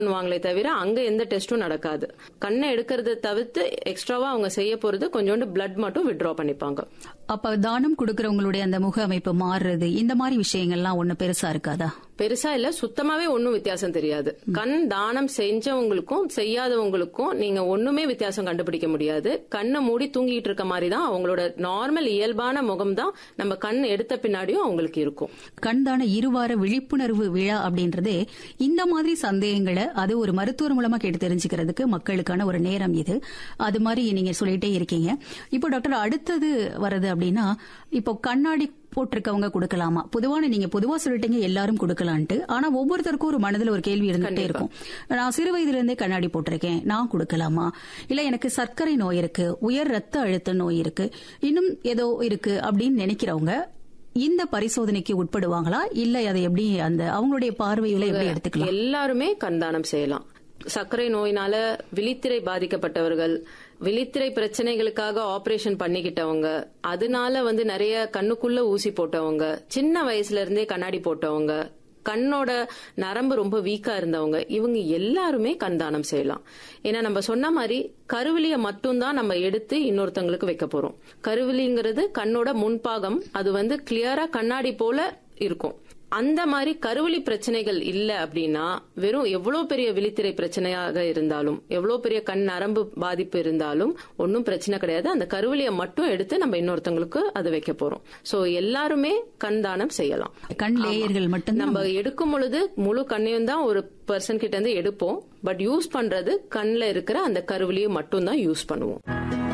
பண்ணுவாங்களே தவிர அங்க எந்த டெஸ்டும் நடக்காது கண்ணை எடுக்கிறத தவிர்த்து எக்ஸ்ட்ராவா அவங்க செய்ய போறது கொஞ்சோண்டு பிளட் மட்டும் வித்ட்ரா பண்ணிப்பாங்க அப்ப தானம் கொடுக்கறவங்களுடைய அந்த முக அமைப்பு மாறுறது இந்த மாதிரி விஷயங்கள்லாம் ஒண்ணு பெருசா இருக்காதா பெருசா இல்ல சுத்தமாவே ஒன்னும் வித்தியாசம் தெரியாது கண் தானம் செஞ்சவங்களுக்கும் செய்யாதவங்களுக்கும் நீங்க ஒண்ணுமே வித்தியாசம் கண்டுபிடிக்க முடியாது கண்ணை மூடி தூங்கிட்டு இருக்க மாதிரி தான் அவங்களோட நார்மல் இயல்பான முகம் தான் நம்ம கண் எடுத்த பின்னாடியும் அவங்களுக்கு இருக்கும் கண் தான இருவார விழிப்புணர்வு விழா அப்படின்றதே இந்த மாதிரி சந்தேகங்களை அது ஒரு மருத்துவர் மூலமா கேட்டு தெரிஞ்சுக்கிறதுக்கு மக்களுக்கான ஒரு நேரம் இது அது மாதிரி நீங்க சொல்லிட்டே இருக்கீங்க இப்போ டாக்டர் அடுத்தது வருது அப்படின்னா இப்போ கண்ணாடி போட்டிருக்கவங்க கொடுக்கலாமா பொதுவான நீங்க பொதுவா சொல்லிட்டீங்க எல்லாரும் கொடுக்கலான்ட்டு ஆனா ஒவ்வொருத்தருக்கும் ஒரு மனதுல ஒரு கேள்வி இருந்துட்டே இருக்கும் நான் சிறு வயதுல இருந்தே கண்ணாடி போட்டிருக்கேன் நான் கொடுக்கலாமா இல்ல எனக்கு சர்க்கரை நோய் இருக்கு உயர் ரத்த அழுத்த நோய் இருக்கு இன்னும் ஏதோ இருக்கு அப்படின்னு நினைக்கிறவங்க இந்த பரிசோதனைக்கு உட்படுவாங்களா இல்ல அதை எப்படி அந்த அவங்களுடைய பார்வையில எப்படி எடுத்துக்கலாம் எல்லாருமே கண்தானம் செய்யலாம் சர்க்கரை நோயினால விழித்திரை பாதிக்கப்பட்டவர்கள் விழித்திரை பிரச்சனைகளுக்காக ஆபரேஷன் பண்ணிக்கிட்டவங்க அதனால வந்து நிறைய கண்ணுக்குள்ள ஊசி போட்டவங்க சின்ன வயசுல இருந்தே கண்ணாடி போட்டவங்க கண்ணோட நரம்பு ரொம்ப வீக்கா இருந்தவங்க இவங்க எல்லாருமே கண்தானம் செய்யலாம் ஏன்னா நம்ம சொன்ன மாதிரி கருவிலிய மட்டும்தான் நம்ம எடுத்து இன்னொருத்தங்களுக்கு வைக்க போறோம் கருவிலிங்கிறது கண்ணோட முன்பாகம் அது வந்து கிளியரா கண்ணாடி போல இருக்கும் அந்த மாதிரி கருவலி பிரச்சனைகள் இல்ல அப்படின்னா வெறும் எவ்வளவு பெரிய விழித்திரை பிரச்சனையாக இருந்தாலும் எவ்வளவு பெரிய கண் நரம்பு பாதிப்பு இருந்தாலும் ஒன்னும் பிரச்சனை கிடையாது அந்த கருவலியை மட்டும் எடுத்து நம்ம இன்னொருத்தங்களுக்கு அது வைக்க போறோம் சோ எல்லாருமே கண் தானம் செய்யலாம் கண் லேயர்கள் மட்டும் நம்ம எடுக்கும் பொழுது முழு கண்ணையும் தான் ஒரு பர்சன் கிட்ட இருந்து எடுப்போம் பட் யூஸ் பண்றது கண்ல இருக்கிற அந்த கருவிலியை மட்டும் தான் யூஸ் பண்ணுவோம்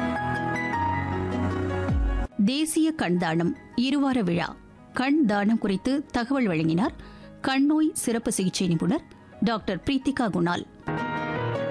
தேசிய கண் தானம் இருவார விழா கண் தானம் குறித்து தகவல் வழங்கினார் கண் நோய் சிறப்பு சிகிச்சை நிபுணர் டாக்டர் பிரீத்திகா குணால்